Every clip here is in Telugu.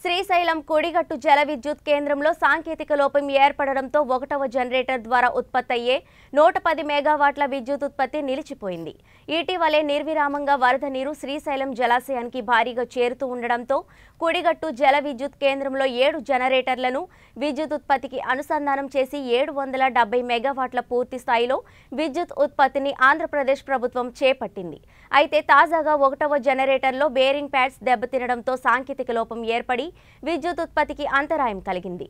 శ్రీశైలం కొడిగట్టు జల విద్యుత్ కేంద్రంలో సాంకేతిక లోపం ఏర్పడడంతో ఒకటవ జనరేటర్ ద్వారా ఉత్పత్తయ్యే నూట పది మెగావాట్ల విద్యుత్ ఉత్పత్తి నిలిచిపోయింది ఇటీవలే నిర్విరామంగా వరద నీరు శ్రీశైలం జలాశయానికి భారీగా చేరుతూ ఉండడంతో కుడిగట్టు జల విద్యుత్ కేంద్రంలో ఏడు జనరేటర్లను విద్యుత్ ఉత్పత్తికి అనుసంధానం చేసి ఏడు వందల డెబ్బై మెగావాట్ల పూర్తి స్థాయిలో విద్యుత్ ఉత్పత్తిని ఆంధ్రప్రదేశ్ ప్రభుత్వం చేపట్టింది అయితే తాజాగా ఒకటవ జనరేటర్లో బేరింగ్ ప్యాడ్స్ దెబ్బతినడంతో సాంకేతిక లోపం ఏర్పడి విద్యుత్ ఉత్పత్తికి అంతరాయం కలిగింది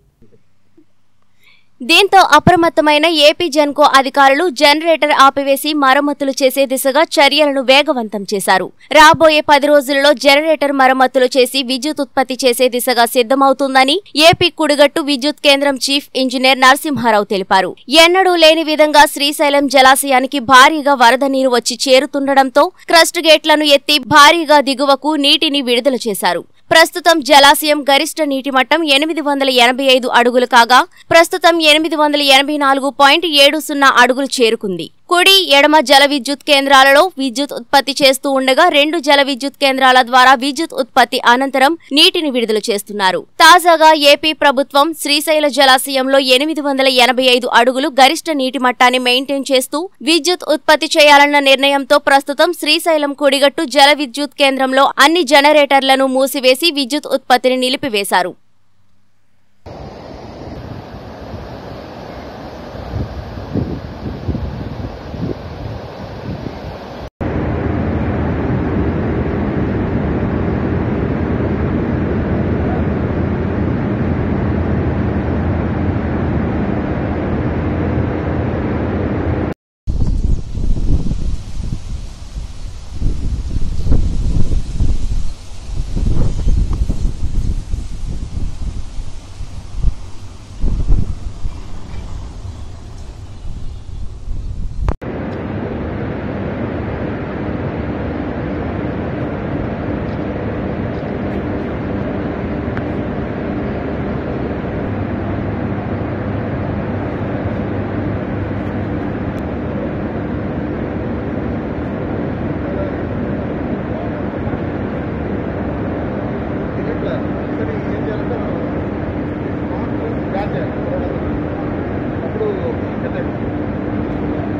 దీంతో అప్రమత్తమైన ఏపీ జెన్కో అధికారులు జనరేటర్ ఆపివేసి మరమ్మతులు చేసే దిశగా చర్యలను వేగవంతం చేశారు రాబోయే పది రోజులలో జనరేటర్ మరమ్మతులు చేసి విద్యుత్ ఉత్పత్తి చేసే దిశగా సిద్ధమవుతుందని ఏపీ కుడిగట్టు విద్యుత్ కేంద్రం చీఫ్ ఇంజనీర్ నరసింహారావు తెలిపారు ఎన్నడూ లేని విధంగా శ్రీశైలం జలాశయానికి భారీగా వరద నీరు వచ్చి చేరుతుండటంతో క్రస్ట్ గేట్లను ఎత్తి భారీగా దిగువకు నీటిని విడుదల చేశారు ప్రస్తుతం జలాశయం గరిష్ట నీటి మట్టం ఎనిమిది వందల ఎనభై ఐదు అడుగులు కాగా ప్రస్తుతం ఎనిమిది వందల ఎనభై నాలుగు పాయింట్ ఏడు సున్నా అడుగులు చేరుకుంది కుడి ఎడమ జల విద్యుత్ కేంద్రాలలో విద్యుత్ ఉత్పత్తి చేస్తూ ఉండగా రెండు జల విద్యుత్ కేంద్రాల ద్వారా విద్యుత్ ఉత్పత్తి అనంతరం నీటిని విడుదల చేస్తున్నారు తాజాగా ఏపీ ప్రభుత్వం శ్రీశైల జలాశయంలో ఎనిమిది వందల ఎనభై ఐదు అడుగులు గరిష్ట నీటి మట్టాన్ని మెయింటైన్ చేస్తూ విద్యుత్ ఉత్పత్తి చేయాలన్న నిర్ణయంతో ప్రస్తుతం శ్రీశైలం కుడిగట్టు జల విద్యుత్ కేంద్రంలో అన్ని జనరేటర్లను మూసివేసి విద్యుత్ ఉత్పత్తిని నిలిపివేశారు ఇట్లా సరే ఏం చేయాలంటే మనం స్టార్ట్ చేయాలి అప్పుడు కట్ అయిపోతుంది.